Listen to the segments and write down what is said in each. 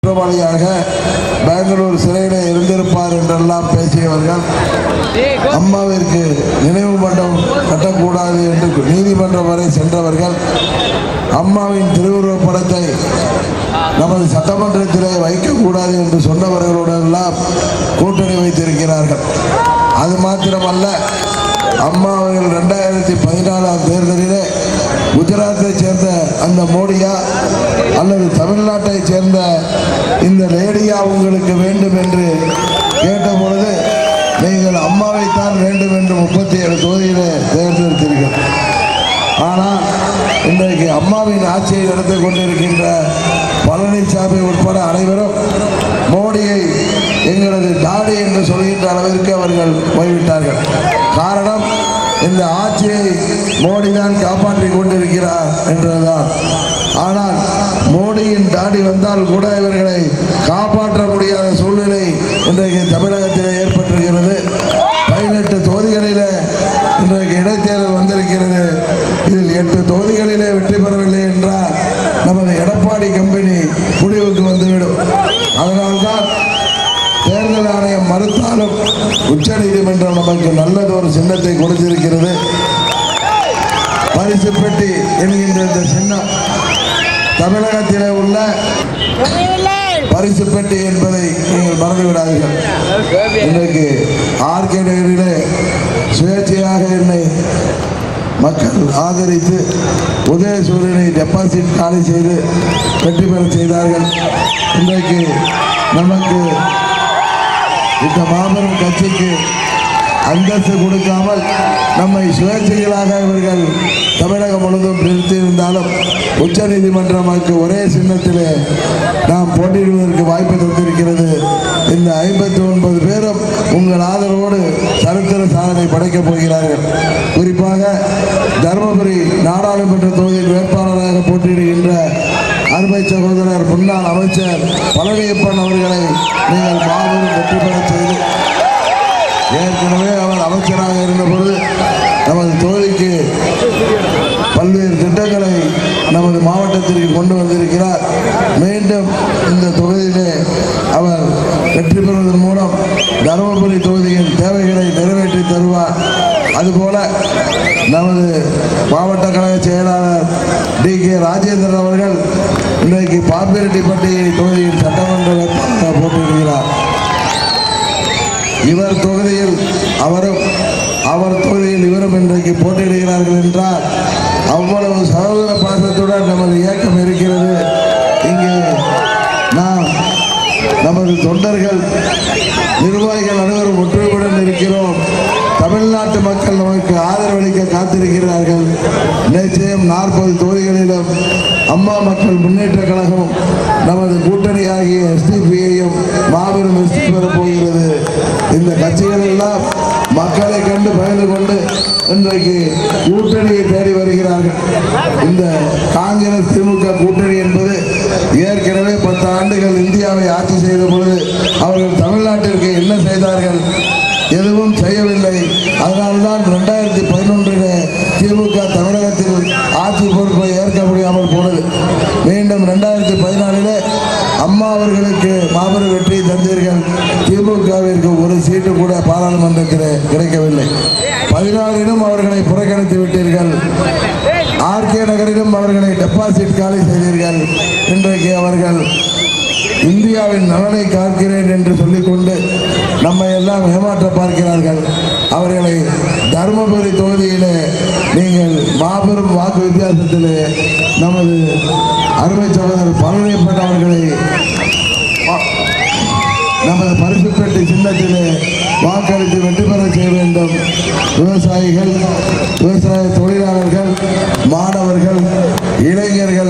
குற்றவாளியாக பெங்களூர் சிறையில் இருந்திருப்பார் என்றெல்லாம் பேசியவர்கள் அம்மாவிற்கு நினைவு மண்டபம் கட்டக்கூடாது என்று நீதிமன்றம் வரை சென்றவர்கள் அம்மாவின் திருவுருவப் படத்தை நமது சட்டமன்றத்திலே வைக்கக்கூடாது என்று சொன்னவர்களோடெல்லாம் கூட்டணி வைத்திருக்கிறார்கள் அது மாத்திரமல்ல அம்மா அவர்கள் ரெண்டாயிரத்தி பதினாலாம் தேர்தலிலே குஜராத்தை சேர்ந்த அந்த மோடியா அல்லது தமிழ்நாட்டை சேர்ந்த இந்த லேடியா உங்களுக்கு வேண்டும் என்று கேட்டபொழுது நீங்கள் அம்மாவைத்தான் வேண்டும் என்று முப்பத்தி ஏழு தொகுதியிலே தேர்ந்தெடுத்தீர்கள் ஆனால் இன்றைக்கு அம்மாவின் ஆட்சியை நடத்தி கொண்டிருக்கின்ற பழனிசாமி உட்பட அனைவரும் மோடியை எங்களது டாடி என்று சொல்கின்ற அளவிற்கு அவர்கள் போய்விட்டார்கள் காரணம் இந்த ஆட்சியை மோடி தான் காப்பாற்றிக் கொண்டிருக்கிறார் என்றுதான் ஆனால் மோடியின் தாடி வந்தால் கூட இவர்களை காப்பாற்ற முடியாத சூழ்நிலை இன்றைக்கு தமிழகத்தில் ஏற்பட்டிருக்கிறது பதினெட்டு தொகுதிகளிலே இன்றைக்கு இடைத்தேர்தல் வந்திருக்கிறது இதில் எட்டு தொகுதிகளிலே வெற்றி பெறவில்லை என்றால் நமது எடப்பாடி கம்பெனி முடிவுக்கு வந்துவிடும் அதனால்தான் தேர்தல் ஆணையம் மறுத்தாலும் உச்சநீதிமன்றம் நமக்கு நல்லதொரு சின்னத்தை கொடுத்திருக்கிறது பரிசு பெட்டி என்கின்ற இந்த சின்னம் தமிழகத்திலே உள்ள பரிசு பெட்டி என்பதை நீங்கள் மறந்து விடாதீர்கள் இன்றைக்கு ஆர்கே நகரிலே சுயேட்சையாக என்னை மக்கள் ஆதரித்து உதயசூரியனை டெபாசிட் காலி செய்து வெற்றி பெற செய்தார்கள் இன்றைக்கு நமக்கு இந்த மாபெரும் கட்சிக்கு அந்தஸ்து கொடுக்காமல் நம்மை சுயேட்சைகளாக இவர்கள் தமிழகம் முழுவதும் நிறுத்தியிருந்தாலும் உச்ச நீதிமன்றம் நமக்கு ஒரே சின்னத்திலே நாம் போட்டியிடுவதற்கு வாய்ப்பு தந்திருக்கிறது இந்த ஐம்பத்தி ஒன்பது பேரும் உங்கள் ஆதரவோடு சரித்திர சாதனை படைக்கப் போகிறார்கள் குறிப்பாக தருமபுரி நாடாளுமன்ற தொகுதியில் வேட்பாளராக போட்டியிடுகின்ற அருமை சகோதரர் முன்னாள் அமைச்சர் பழனியப்பன் அவர்களை நீங்கள் மாபெரும் வெற்றி பெறச் செய்து ஏற்கனவே அவர் அமைச்சராக இருந்தபோது நமது தொகுதிக்கு பல்வேறு திட்டங்களை நமது மாவட்டத்திற்கு கொண்டு வந்திருக்கிறார் மீண்டும் இந்த தொகுதியிலே அவர் வெற்றி பெறுவதன் மூலம் தருமபுரி தொகுதியின் தேவைகளை நிறைவேற்றி தருவார் அதுபோல நமது மாவட்ட கழக செயலாளர் டி கே ராஜேந்திரன் அவர்கள் இன்றைக்கு பாப்பிரெட்டிப்பட்டி தொகுதியின் சட்டமன்ற வேட்பாளராக போட்டியிடுகிறார் இவர் தொகுதியில் அவரும் அவர் தொகுதியில் இவரும் இன்றைக்கு போட்டியிடுகிறார்கள் என்றால் அவ்வளவு சகோதர பாசத்துடன் நமது இயக்கம் இருக்கிறது இங்கே நாம் நமது தொண்டர்கள் நிர்வாகிகள் அனைவரும் ஒற்றுமையுடன் இருக்கிறோம் தமிழ்நாட்டு மக்கள் நமக்கு ஆதரவளிக்க காத்திருக்கிறார்கள் நிச்சயம் நாற்பது தொகுதிகளிலும் அம்மா மக்கள் முன்னேற்ற கழகம் நமது கூட்டணி ஆகிய எஸ்டிபியையும் மாபெரும் வெற்றி பெறப் போகிறது இந்த கட்சிகள் எல்லாம் மக்களை கண்டு பயந்து கொண்டு இன்றைக்கு கூட்டணியை தேடி வருகிறார்கள் இந்த காங்கிரஸ் திமுக கூட்டணி என்பது ஏற்கனவே பத்து ஆண்டுகள் இந்தியாவை ஆட்சி செய்த பொழுது அவர்கள் தமிழ்நாட்டிற்கு என்ன செய்தார்கள் எதுவும் செய்யவில்லை அதனால்தான் ரெண்டாயிரத்தி பதினொன்றிலே திமுக தமிழகத்தில் ஆட்சி பொறுப்பை ஏற்க முடியாமல் போனது மீண்டும் ரெண்டாயிரத்தி பதினாலிலே அம்மா அவர்களுக்கு மாபெரும் வெற்றி தந்தீர்கள் திமுகவிற்கு ஒரு சீட்டு கூட பாராளுமன்றத்தில் கிடைக்கவில்லை பதினாலிலும் அவர்களை புறக்கணித்து விட்டீர்கள் ஆர்கே நகரிலும் அவர்களை டெபாசிட் காலி செய்தீர்கள் இன்றைக்கு அவர்கள் இந்தியாவின் நலனை காக்கிறேன் என்று சொல்லிக்கொண்டு நம்மை எல்லாம் ஏமாற்ற பார்க்கிறார்கள் அவர்களை தருமபுரி தொகுதியிலே நீங்கள் மாபெரும் வாக்கு வித்தியாசத்திலே நமது அருமை சகோதரர் பழனியப்பன் அவர்களை வா- நமது பரிசு பெட்டி சின்னத்திலே வாக்களித்து வெற்றி பெற செய்ய வேண்டும் விவசாயிகள் விவசாய தொழிலாளர்கள் மாணவர்கள் இளைஞர்கள்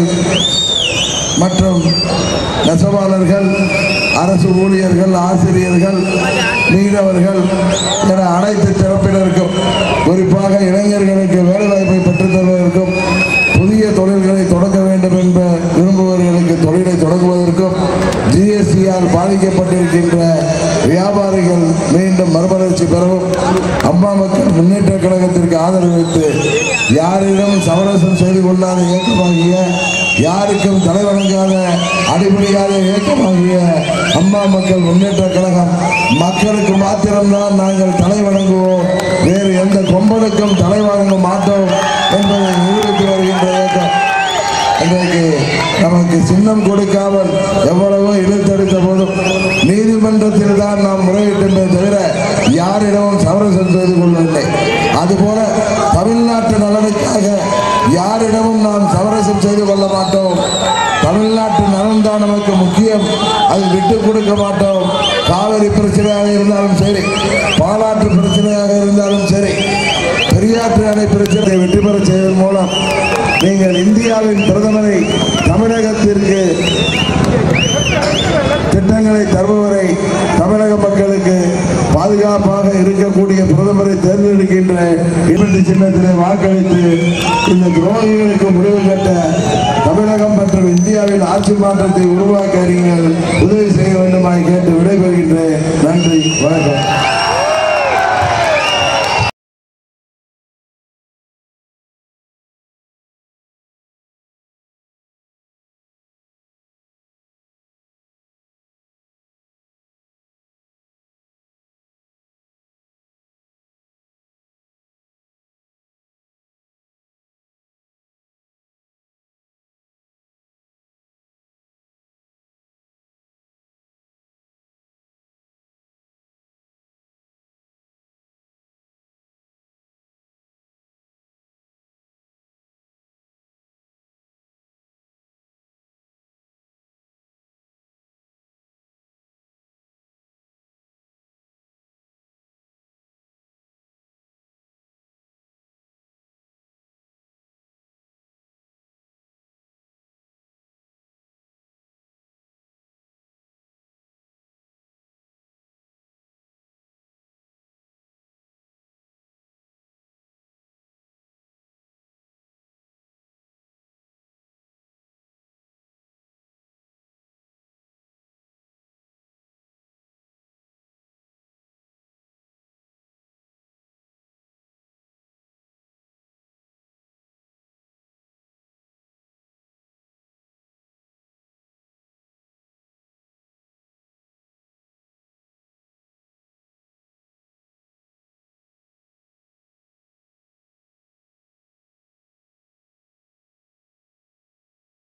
மற்றும் நெசவாளர்கள் அரசு ஊழியர்கள் ஆசிரியர்கள் மீனவர்கள் என அனைத்து தரப்பினருக்கும் குறிப்பாக இளைஞர்களுக்கு வேலைவாய்ப்பை பெற்றுத் தருவதற்கும் புதிய தொழில்களை தொடங்க வேண்டும் என்ற விரும்புபவர்களுக்கு தொழிலை தொடங்குவதற்கும் ஜிஎஸ்டியால் பாதிக்கப்பட்டிருக்கின்ற வியாபாரிகள் மீண்டும் மறுமலர்ச்சி பெறவும் அம்மா மக்கள் முன்னேற்ற கழகத்திற்கு ஆதரவளித்து யாரிடம் சமரசம் செய்து கொள்ளாத இயக்கமாகிய யாருக்கும் தலைவணங்காத அடிபடியாத இயக்கமாகிய அம்மா மக்கள் முன்னேற்ற கழகம் மக்களுக்கு மாத்திரம்தான் நாங்கள் தலை வணங்குவோம் வேறு எந்த கொம்பனுக்கும் தலை வணங்க மாட்டோம் என்பதை நிரூபித்து வருகின்ற இயக்கம் இன்றைக்கு நமக்கு சின்னம் கொடுக்காமல் எவ்வளவோ இழுத்தடித்த போதும் நீதிமன்றத்தில் தான் நாம் முறையிட்டமே தவிர யாரிடமும் சமரசம் செய்து கொள்ளவில்லை அதுபோல தமிழ்நாட்டு நலனுக்காக யாரிடமும் நாம் சமரசம் செய்து கொள்ள மாட்டோம் தமிழ்நாட்டு நலன் தான் நமக்கு முக்கியம் அதை விட்டு கொடுக்க மாட்டோம் காவிரி பிரச்சனையாக இருந்தாலும் சரி பாலாற்று பிரச்சனையாக இருந்தாலும் சரி பெரியாற்று அணை பிரச்சனையை வெற்றி பெற செய்வதன் மூலம் நீங்கள் இந்தியாவின் பிரதமரை தமிழகத்திற்கு திட்டங்களை தருபவரை தமிழக மக்களுக்கு பாதுகாப்பாக இருக்கக்கூடிய பிரதமரை தேர்ந்தெடுக்கின்ற இரண்டு சின்னத்திலே வாக்களித்து இந்த துரோகிகளுக்கு முடிவு கட்ட தமிழகம் மற்றும் இந்தியாவில் ஆட்சி மாற்றத்தை உருவாக்க நீங்கள் உதவி செய்ய வேண்டுமாய் கேட்டு விடைபெறுகின்றேன் நன்றி வணக்கம்